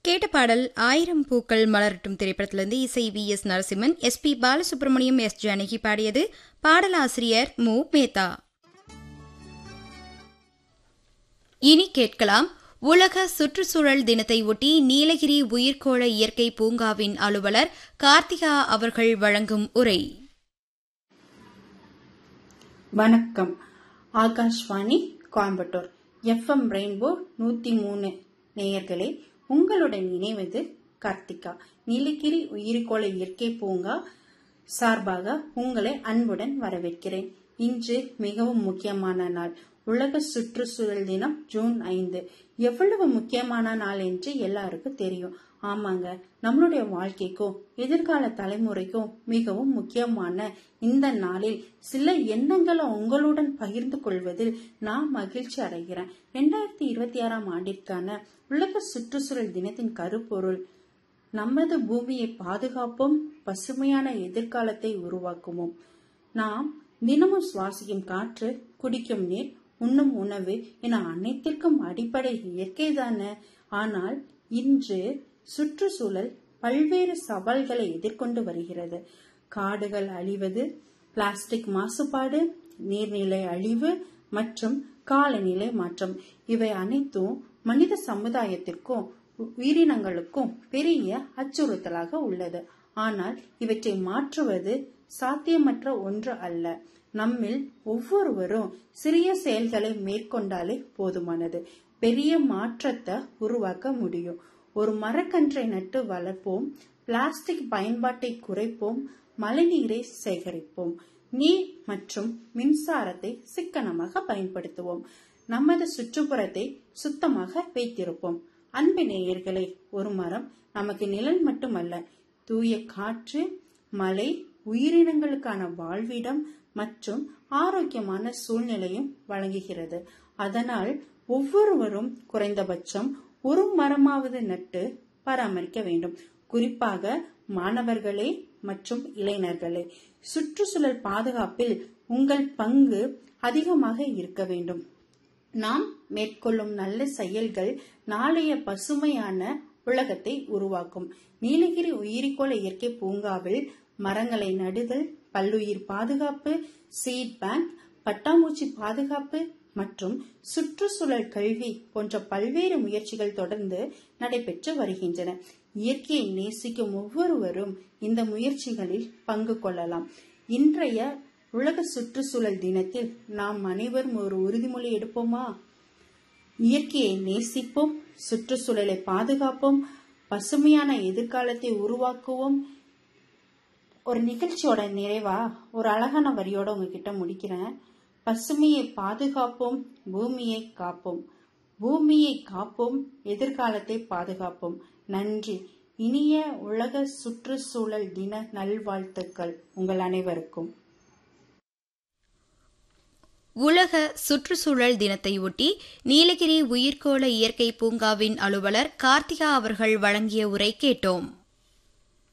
கேட்ட பாடல் ஆயிரம் பூக்கள் மலரட்டும் திரைப்படத்திலிருந்து இசை V S Narasimhan S P Balasubrahmanyam S Janaki பாடியது பாடலாசிரியர் மு மேத்தா இனி கேட்கலாம் உலக சுற்றுச்சூழல் தினத்தை ஒட்டி நீலகிரி உயிர்கோள இயற்கை பூங்காவின் அலுவலர் கார்த்திகா அவர்கள் வழங்கும் உரை வணக்கம் ஆகாஷ்வாணி கோயம்புத்தூர் எஃப்எம் ரெயின்போ நூத்தி மூணு நேயர்களே உங்களுடன் இணைவது கார்த்திகா நீலகிரி உயிர்கோள இயற்கை பூங்கா சார்பாக உங்களை அன்புடன் வரவேற்கிறேன் இன்று மிகவும் முக்கியமான நாள் உலக சுற்றுச்சூழல் தினம் ஜூன் ஐந்து எவ்வளவு முக்கியமான நாள் என்று எல்லாருக்கும் தெரியும் ஆமாங்க நம்மளுடைய வாழ்க்கைக்கும் எதிர்கால தலைமுறைக்கும் மிகவும் முக்கியமான இந்த நாளில் சில எண்ணங்களை உங்களுடன் பகிர்ந்து கொள்வதில் நான் மகிழ்ச்சி அடைகிறேன் இரண்டாயிரத்தி இருபத்தி ஆறாம் ஆண்டிற்கான உலக சுற்றுச்சூழல் தினத்தின் கருப்பொருள் நமது பூமியை பாதுகாப்போம் பசுமையான எதிர்காலத்தை உருவாக்குவோம் நாம் தினமும் சுவாசிக்கும் காற்று குடிக்கும் நீர் உண்ணும் உணவு என அனைத்திற்கும் அடிப்படை இயற்கைதானே ஆனால் இன்று சுற்றுச்சூழல் பல்வேறு சவால்களை எதிர்கொண்டு வருகிறது காடுகள் அழிவது பிளாஸ்டிக் மாசுபாடு நீர்நிலை அழிவு மற்றும் காலநிலை மாற்றம் இவை அனைத்தும் மனித சமுதாயத்திற்கும் உயிரினங்களுக்கும் பெரிய அச்சுறுத்தலாக உள்ளது ஆனால் இவற்றை மாற்றுவது சாத்தியமற்ற ஒன்று அல்ல நம்மில் ஒவ்வொருவரும் சிறிய செயல்களை மேற்கொண்டாலே போதுமானது பெரிய மாற்றத்தை உருவாக்க முடியும் ஒரு மரக்கன்றை நட்டு வளர்ப்போம் பிளாஸ்டிக் பயன்பாட்டை குறைப்போம் மழைநீரை சேகரிப்போம் நீர் மற்றும் மின்சாரத்தை சிக்கனமாக பயன்படுத்துவோம் நமது சுற்றுப்புறத்தை சுத்தமாக வைத்திருப்போம் அன்பு நேயர்களே ஒரு மரம் நமக்கு நிழல் மட்டுமல்ல தூய காற்று மழை உயிரினங்களுக்கான வாழ்விடம் மற்றும் ஆரோக்கியமான சூழ்நிலையும் வழங்குகிறது அதனால் ஒவ்வொருவரும் குறைந்தபட்சம் ஒரு மரமாவது நட்டு பராமரிக்க வேண்டும் குறிப்பாக மாணவர்களே மற்றும் இளைஞர்களே சுற்றுச்சூழல் பாதுகாப்பில் உங்கள் பங்கு அதிகமாக இருக்க வேண்டும் நாம் மேற்கொள்ளும் நல்ல செயல்கள் நாளைய பசுமையான உலகத்தை உருவாக்கும் நீலகிரி உயிரிக்கோள இயற்கை பூங்காவில் மரங்களை நடுதல் பல்லுயிர் பாதுகாப்பு சீட் பேங்க் பட்டாம்பூச்சி பாதுகாப்பு மற்றும் சுற்றுச்சூழல் கல்வி போன்ற பல்வேறு முயற்சிகள் தொடர்ந்து நடைபெற்று வருகின்றன இயற்கையை நேசிக்கும் ஒவ்வொருவரும் இந்த முயற்சிகளில் பங்கு கொள்ளலாம் இன்றைய உலக சுற்றுச்சூழல் தினத்தில் நாம் அனைவரும் ஒரு உறுதிமொழி எடுப்போமா இயற்கையை நேசிப்போம் சுற்றுச்சூழலை பாதுகாப்போம் பசுமையான எதிர்காலத்தை உருவாக்குவோம் ஒரு நிகழ்ச்சியோட நிறைவா ஒரு அழகான வரியோட உங்ககிட்ட முடிக்கிறேன் பசுமையை பாதுகாப்போம் பூமியை காப்போம் பூமியை காப்போம் எதிர்காலத்தை பாதுகாப்போம் நன்றி இனிய உலக சுற்றுச்சூழல் தின நல்வாழ்த்துக்கள் உங்கள் அனைவருக்கும் உலக சுற்றுச்சூழல் தினத்தை ஒட்டி நீலகிரி உயிர்கோள இயற்கை பூங்காவின் அலுவலர் கார்த்திகா அவர்கள் வழங்கிய உரை கேட்டோம்